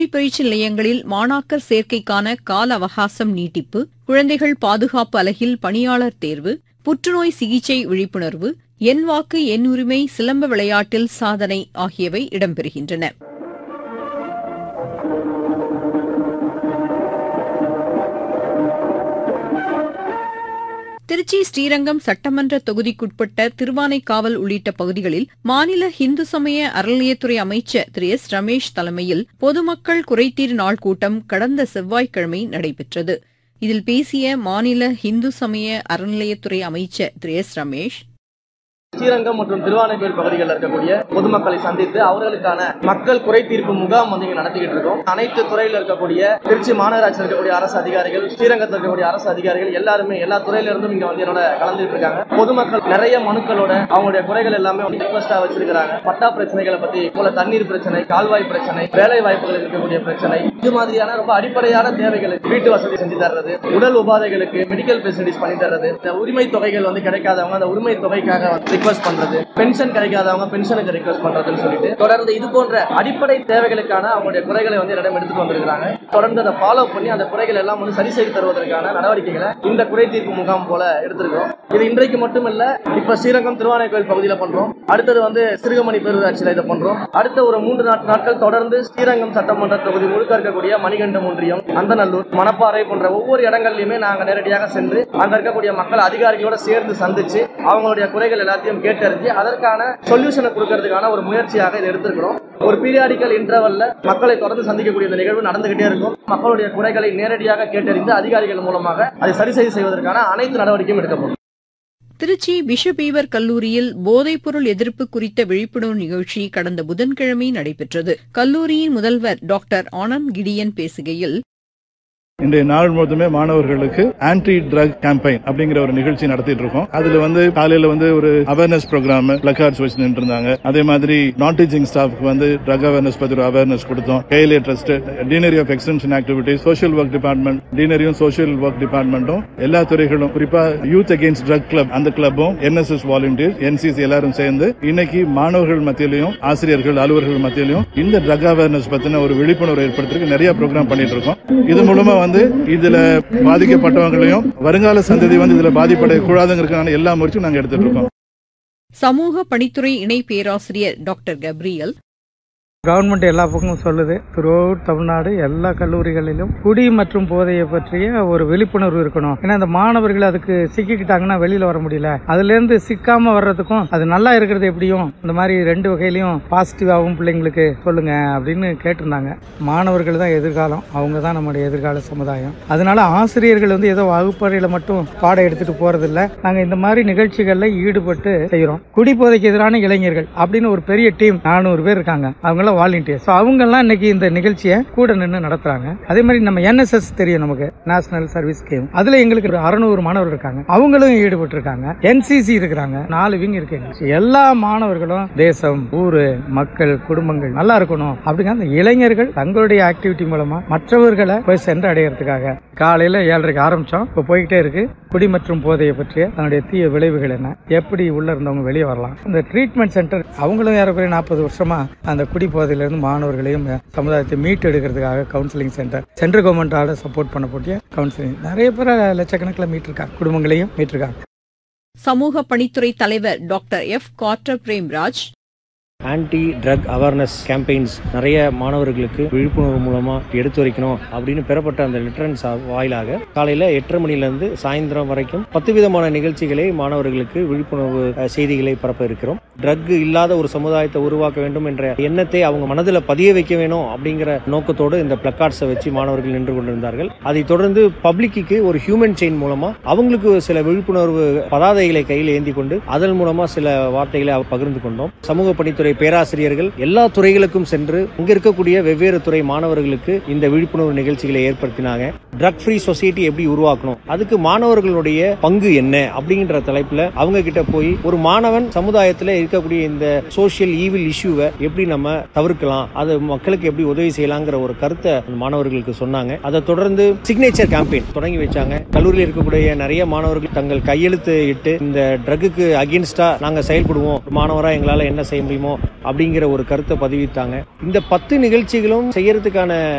பயிற்சி நிலையங்களில் மாணாக்கர் சேர்க்கைக்கான கால அவகாசம் நீட்டிப்பு குழந்தைகள் பாதுகாப்பு அலகில் பணியாளர் தேர்வு புற்றுநோய் சிகிச்சை விழிப்புணர்வு என் வாக்கு என் உரிமை சிலம்ப விளையாட்டில் சாதனை ஆகியவை இடம்பெறுகின்றன திருச்சி ஸ்ரீரங்கம் சட்டமன்ற தொகுதிக்குட்பட்ட திருவானைக்காவல் உள்ளிட்ட பகுதிகளில் மாநில இந்து சமய அறநிலையத்துறை அமைச்சர் திரு எஸ் ரமேஷ் தலைமையில் பொதுமக்கள் குறைதீர் நாள் கூட்டம் கடந்த செவ்வாய்க்கிழமை நடைபெற்றது இதில் பேசிய மாநில இந்து சமய அறநிலையத்துறை அமைச்சர் திரு எஸ் ரமேஷ் ஸ்ரீரங்கம் மற்றும் திருவானைக்கோயில் பகுதிகளில் இருக்கக்கூடிய பொதுமக்களை சந்தித்து அவர்களுக்கான மக்கள் குறை தீர்ப்பு முகாம் வந்து இங்க நடத்திக்கிட்டு இருக்கோம் அனைத்து துறையில் இருக்கக்கூடிய திருச்சி மாநகராட்சியில் இருக்கக்கூடிய அரசு அதிகாரிகள் ஸ்ரீரங்கத்தில் இருக்கக்கூடிய அரசு அதிகாரிகள் எல்லாருமே எல்லா துறையில இருந்தும் இங்க வந்து என்னோட கலந்துட்டு இருக்காங்க பொதுமக்கள் நிறைய மனுக்களோட அவங்களுடைய குறைகள் எல்லாமே ரிக்வஸ்டா வச்சிருக்காங்க பட்டா பிரச்சனைகளை பத்தி போல தண்ணீர் பிரச்சனை கால்வாய் பிரச்சனை வேலை வாய்ப்புகள் இருக்கக்கூடிய பிரச்சனை இது மாதிரியான ரொம்ப அடிப்படையான தேவைகளுக்கு வீட்டு வசதி செஞ்சு தர்றது உடல் உபாதைகளுக்கு மெடிக்கல் ஃபெசிலிட்டிஸ் பண்ணி தர்றது இந்த உரிமை தொகைகள் வந்து கிடைக்காதவங்க அந்த உரிமை தொகைக்காக ரிக்வஸ்ட் பண்றது பென்ஷன் கிடைக்காதவங்க பென்ஷனுக்கு ரிக்வஸ்ட் பண்றதுன்னு சொல்லிட்டு தொடர்ந்து இது போன்ற அடிப்படை தேவைகளுக்கான அவங்களுடைய குறைகளை வந்து என்னிடம் எடுத்துட்டு வந்திருக்காங்க தொடர்ந்து அதை ஃபாலோ பண்ணி அந்த குறைகள் எல்லாம் வந்து சரி செய்து தருவதற்கான நடவடிக்கைகளை இந்த குறை தீர்ப்பு முகாம் போல எடுத்திருக்கோம் இது இன்றைக்கு மட்டும் இல்ல இப்ப ஸ்ரீரங்கம் திருவானைக்கோயில் பகுதியில பண்றோம் அடுத்தது வந்து சிறுகமணி பேரூராட்சியில இதை பண்றோம் அடுத்த ஒரு மூன்று நாட்- நாட்கள் தொடர்ந்து ஸ்ரீரங்கம் சட்டமன்ற தொகுதி முழுக்க இருக்கக்கூடிய மணிகண்டம் ஒன்றியம் அந்தநல்லூர் மணப்பாறை போன்ற ஒவ்வொரு இடங்கள்லயுமே நாங்க நேரடியாக சென்று அங்க இருக்கக்கூடிய மக்கள் அதிகாரிகளோட சேர்ந்து சந்திச்சு அவங்களுடைய குறைகள் எல்லாத்தையும் கேட்டறிஞ்சு அதற்கான சொல்யூஷனை கொடுக்கறதுக்கான ஒரு முயற்சியாக இதை எடுத்திருக்கிறோம் ஒரு பீரியாடிக்கல் இன்டர்வல்ல மக்களை தொடர்ந்து சந்திக்கக்கூடிய இந்த நிகழ்வு நடந்துகிட்டே இருக்கும் மக்களுடைய குறைகளை நேரடியாக கேட்டறிந்து அதிகாரிகள் மூலமாக அதை சரி செய்து செய்வதற்கான அனைத்து நடவடிக்கையும் எடுக்கப்படும் திருச்சி பிஷபீவர் கல்லூரியில் போதைப்பொருள் எதிர்ப்பு குறித்த விழிப்புணர்வு நிகழ்ச்சி கடந்த புதன்கிழமை நடைபெற்றது கல்லூரியின் முதல்வர் டாக்டர் ஆனந்த் கிடியன் பேசுகையில் இன்றைய நாள் முழுவதுமே மாணவர்களுக்கு ஆன்டி ட்ரக் கேம்பெயின் அப்படிங்கிற ஒரு நிகழ்ச்சி நடத்திட்டு இருக்கோம் அதுல வந்து காலையில வந்து ஒரு அவேர்னஸ் ப்ரோக்ராம் பிளக்கார்ட்ஸ் வச்சு நின்று இருந்தாங்க அதே மாதிரி நான் டீச்சிங் ஸ்டாஃப்க்கு வந்து ட்ரக் அவேர்னஸ் பத்தி ஒரு அவேர்னஸ் கொடுத்தோம் KLA trust deanery of extension activities social work department டீனரியும் சோஷியல் ஒர்க் டிபார்ட்மெண்ட்டும் எல்லா துறைகளும் குறிப்பா யூத் அகேன்ஸ்ட் ட்ரக் கிளப் அந்த கிளப்பும் என்எஸ்எஸ் வாலண்டியர்ஸ் என்சிசி எல்லாரும் சேர்ந்து இன்னைக்கு மாணவர்கள் மத்தியிலையும் ஆசிரியர்கள் அலுவலர்கள் மத்தியிலையும் இந்த ட்ரக் அவேர்னஸ் பத்தின ஒரு விழிப்புணர்வு ஏற்படுத்துறதுக்கு நிறைய ப்ரோக்ராம் பண்ணிட்டு இருக்கோம் இது மூலமா வந்து இதுல பாதிக்கப்பட்டவங்களையும் வருங்கால சந்ததி வந்து இதுல பாதிப்படையக்கூடாதுங்கிறதுக்கான எல்லா முயற்சியும் நாங்க எடுத்துட்டு இருக்கோம் சமூக பணித்துறை இணை பேராசிரியர் டாக்டர் கப்ரியல் கவர்மெண்ட் எல்லா பக்கமும் சொல்லுது த்ரூஅவுட் தமிழ்நாடு எல்லா கல்லூரிகளிலும் குடி மற்றும் போதையை பற்றிய ஒரு விழிப்புணர்வு இருக்கணும் ஏன்னா இந்த மாணவர்கள் அதுக்கு சிக்கிக்கிட்டாங்கன்னா வெளியில வர முடியல அதுல இருந்து சிக்காம வர்றதுக்கும் அது நல்லா இருக்கிறது எப்படியும் இந்த மாதிரி ரெண்டு வகையிலையும் பாசிட்டிவாகவும் பிள்ளைங்களுக்கு சொல்லுங்க அப்படின்னு கேட்டிருந்தாங்க மாணவர்கள் தான் எதிர்காலம் அவங்க தான் நம்முடைய எதிர்கால சமுதாயம் அதனால ஆசிரியர்கள் வந்து ஏதோ வகுப்பறையில மட்டும் பாடம் எடுத்துட்டு போறதில்ல நாங்க இந்த மாதிரி நிகழ்ச்சிகள்ல ஈடுபட்டு செய்யறோம் குடிபோதைக்கு எதிரான இளைஞர்கள் அப்படின்னு ஒரு பெரிய டீம் நானூறு பேர் இருக்காங்க அவங்க எல்லாம் வாலண்டியர் ஸோ அவங்க எல்லாம் இன்னைக்கு இந்த நிகழ்ச்சியை கூட நின்று நடத்துறாங்க அதே மாதிரி நம்ம என்எஸ்எஸ் தெரியும் நமக்கு நேஷனல் சர்வீஸ் ஸ்கீம் அதுல எங்களுக்கு ஒரு அறுநூறு மாணவர் இருக்காங்க அவங்களும் ஈடுபட்டு இருக்காங்க என்சிசி இருக்கிறாங்க நாலு விங் இருக்கு எங்களுக்கு. எல்லா மாணவர்களும் தேசம் ஊரு மக்கள் குடும்பங்கள் நல்லா இருக்கணும் அப்படிங்கிற அந்த இளைஞர்கள் தங்களுடைய ஆக்டிவிட்டி மூலமா மற்றவர்களை போய் சென்று அடையறதுக்காக காலையில ஏழரைக்கு ஆரம்பிச்சோம் இப்போ போய்கிட்டே இருக்கு குடி மற்றும் போதையை பற்றிய அதனுடைய தீய விளைவுகள் என்ன எப்படி உள்ள இருந்தவங்க வெளியே வரலாம் இந்த ட்ரீட்மெண்ட் சென்டர் அவங்களும் ஏறக்குறைய நாற்பது வருஷமா அந்த குடி போதையிலிருந்து மாணவர்களையும் சமுதாயத்தை மீட்டு எடுக்கிறதுக்காக கவுன்சிலிங் சென்டர் சென்ட்ரல் கவர்மெண்டால சப்போர்ட் பண்ணக்கூடிய கவுன்சிலிங் நிறைய பேர் லட்சக்கணக்கில் மீட்டிருக்காங்க குடும்பங்களையும் மீட்டிருக்காங்க சமூக பணித்துறை தலைவர் டாக்டர் எஃப் காட்டர் Premraj anti drug awareness campaigns நிறைய மாணவர்களுக்கு விழிப்புணர்வு மூலமா எடுத்துரைக்கணும் அப்படின்னு பெறப்பட்ட அந்த லிட்டரன்ஸ் வாயிலாக காலையில எட்டரை மணில இருந்து சாயந்தரம் வரைக்கும் பத்து விதமான நிகழ்ச்சிகளை மாணவர்களுக்கு விழிப்புணர்வு அஹ், செய்திகளை பரப்ப இருக்கிறோம் ட்ரக் இல்லாத ஒரு சமுதாயத்தை உருவாக்க வேண்டும் என்ற எண்ணத்தை அவங்க மனதில் பதிய வைக்க வேணும் அப்படிங்கிற நோக்கத்தோடு இந்த பிளக்கார்ட்ஸை வச்சு மாணவர்கள் நின்று கொண்டிருந்தார்கள் அதைத் தொடர்ந்து பப்ளிக்கு ஒரு ஹியூமன் செயின் மூலமா அவங்களுக்கு சில விழிப்புணர்வு பதாதைகளை கையில் ஏந்தி கொண்டு அதன் மூலமா சில வார்த்தைகளை அவ- பகிர்ந்து கொண்டோம் சமூக பணித்துறை பேராசிரியர்கள் எல்லா துறைகளுக்கும் சென்று இங்க இருக்கக்கூடிய வெவ்வேறு துறை மாணவர்களுக்கு இந்த விழிப்புணர்வு நிகழ்ச்சிகளை ஏற்படுத்தினாங்க ட்ரக் ஃப்ரீ சொசைட்டி எப்படி உருவாக்கணும் அதுக்கு மாணவர்களுடைய பங்கு என்ன அப்படிங்கிற தலைப்புல அவங்க கிட்ட போய் ஒரு மாணவன் சமுதாயத்துல இருக்கக்கூடிய இந்த சோஷியல் ஈவில் இஷ்யூவை எப்படி நம்ம தவிர்க்கலாம் அது மக்களுக்கு எப்படி உதவி செய்யலாங்கிற ஒரு கருத்தை அந்த மாணவர்களுக்கு சொன்னாங்க அதை தொடர்ந்து சிக்னேச்சர் கேம்பெயின் தொடங்கி வச்சாங்க கல்லூரியில் இருக்கக்கூடிய நிறைய மாணவர்கள் தங்கள் கையெழுத்து இட்டு இந்த ட்ரக்குக்கு அகேன்ஸ்டா நாங்க செயல்படுவோம் மாணவரா எங்களால என்ன செய்ய முடியுமோ அப்படிங்கிற ஒரு கருத்தை பதிவித்தாங்க இந்த பத்து நிகழ்ச்சிகளும் செய்யறதுக்கான